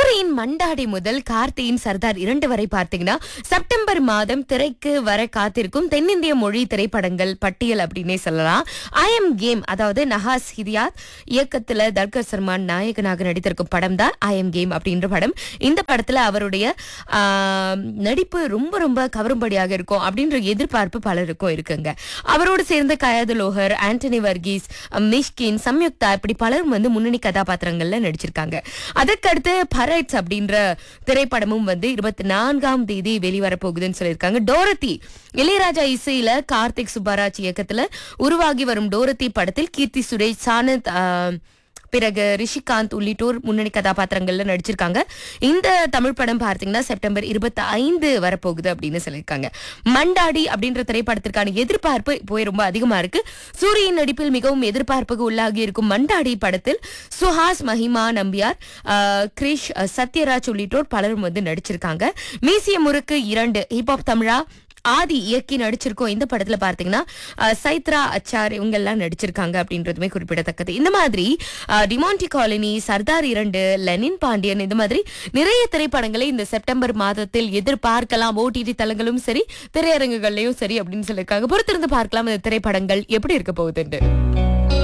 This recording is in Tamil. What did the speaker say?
சூரியின் மண்டாடி முதல் கார்த்தியின் சர்தார் இரண்டு வரை பார்த்தீங்கன்னா செப்டம்பர் மாதம் திரைக்கு வர காத்திருக்கும் தென்னிந்திய மொழி திரைப்படங்கள் பட்டியல் அப்படின்னே சொல்லலாம் ஐ எம் கேம் அதாவது நஹாஸ் ஹிதியாத் இயக்கத்துல தல்கர் சல்மான் நாயகனாக நடித்திருக்கும் படம் தான் ஐ எம் கேம் அப்படின்ற படம் இந்த படத்துல அவருடைய ஆம், நடிப்பு ரொம்ப ரொம்ப கவரும்படியாக இருக்கும் அப்படின்ற எதிர்பார்ப்பு பலருக்கும் இருக்குங்க அவரோடு சேர்ந்த கயாது லோஹர் ஆண்டனி வர்கீஸ் மிஷ்கின் சம்யுக்தா இப்படி பலரும் வந்து முன்னணி கதாபாத்திரங்கள்ல நடிச்சிருக்காங்க அதற்கடுத்து பரைட்ஸ் அப்படின்ற திரைப்படமும் வந்து இருபத்தி நான்காம் தேதி வெளிவர போகுதுன்னு சொல்லியிருக்காங்க டோரத்தி இளையராஜா இசையில கார்த்திக் சுப்பராஜ் இயக்கத்துல உருவாகி வரும் டோரத்தி படத்தில் கீர்த்தி சுரேஷ் சானத் ஆ, பிறகு ரிஷிகாந்த் உள்ளிட்டோர் முன்னணி கதாபாத்திரங்கள்ல நடிச்சிருக்காங்க இந்த தமிழ் படம் பார்த்தீங்கன்னா செப்டம்பர் இருபத்தி ஐந்து வரப்போகுது அப்படின்னு சொல்லியிருக்காங்க மண்டாடி அப்படின்ற திரைப்படத்திற்கான எதிர்பார்ப்பு இப்போ ரொம்ப அதிகமா இருக்கு சூரியன் நடிப்பில் மிகவும் எதிர்பார்ப்புக்கு உள்ளாகி இருக்கும் மண்டாடி படத்தில் சுஹாஸ் மஹிமா நம்பியார் ஆஹ், கிரிஷ் அஹ், சத்யராஜ் உள்ளிட்டோர் பலரும் வந்து நடிச்சிருக்காங்க மீசிய முறுக்கு இரண்டு ஹிப்ஹாப் தமிழா ஆதி இயக்கி நடிச்சிருக்கோம் இந்த படத்துல பார்த்தீங்கன்னா அஹ், சைத்ரா அச்சார் இவங்க எல்லாம் நடிச்சிருக்காங்க அப்படின்றதுமே குறிப்பிடத்தக்கது இந்த மாதிரி அஹ், டிமாண்டி காலனி சர்தார் இரண்டு லெனின் பாண்டியன் இந்த மாதிரி நிறைய திரைப்படங்களை இந்த செப்டம்பர் மாதத்தில் எதிர்பார்க்கலாம் ஓடிடி தளங்களும் சரி திரையரங்குகள்லயும் சரி அப்படின்னு சொல்லியிருக்காங்க பொறுத்திருந்து பார்க்கலாம் இந்த திரைப்படங்கள் எப்படி இருக்க போகுதுன்னு